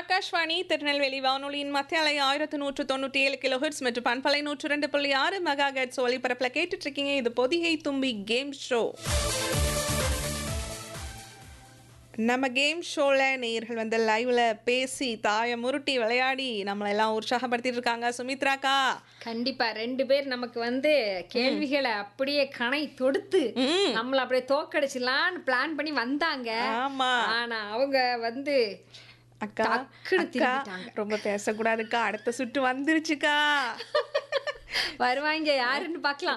ஆகாஷ்வாணி திருநெல்வேலி வானொலியின் மத்திய அலை ஆயிரத்து நூற்று தொண்ணூற்றி ஏழு கிலோஹெட்ஸ் மற்றும் பண்பலை நூற்று ரெண்டு புள்ளி ஆறு மெகா ஹெட்ஸ் ஒலிபரப்பில் கேட்டுட்டு இருக்கீங்க இது பொதிகை தும்பி கேம் ஷோ நம்ம கேம் ஷோவில் நேயர்கள் வந்து லைவ்ல பேசி தாயை முருட்டி விளையாடி நம்மளை எல்லாம் உற்சாகப்படுத்திட்டு இருக்காங்க சுமித்ராக்கா கண்டிப்பா ரெண்டு பேர் நமக்கு வந்து கேள்விகளை அப்படியே கணை தொடுத்து ம். நம்மள அப்படியே தோக்கடிச்சிடலான்னு பிளான் பண்ணி வந்தாங்க ஆமா ஆனா அவங்க வந்து அக்கா டக்குன்னு அக்கா திரும்பிட்டாங்க. ரொம்ப பேசக்கூடாதுக்கா அடுத்த சுட்டு வந்துருச்சுக்கா வருவாங்க யாருன்னு பார்க்கலாம்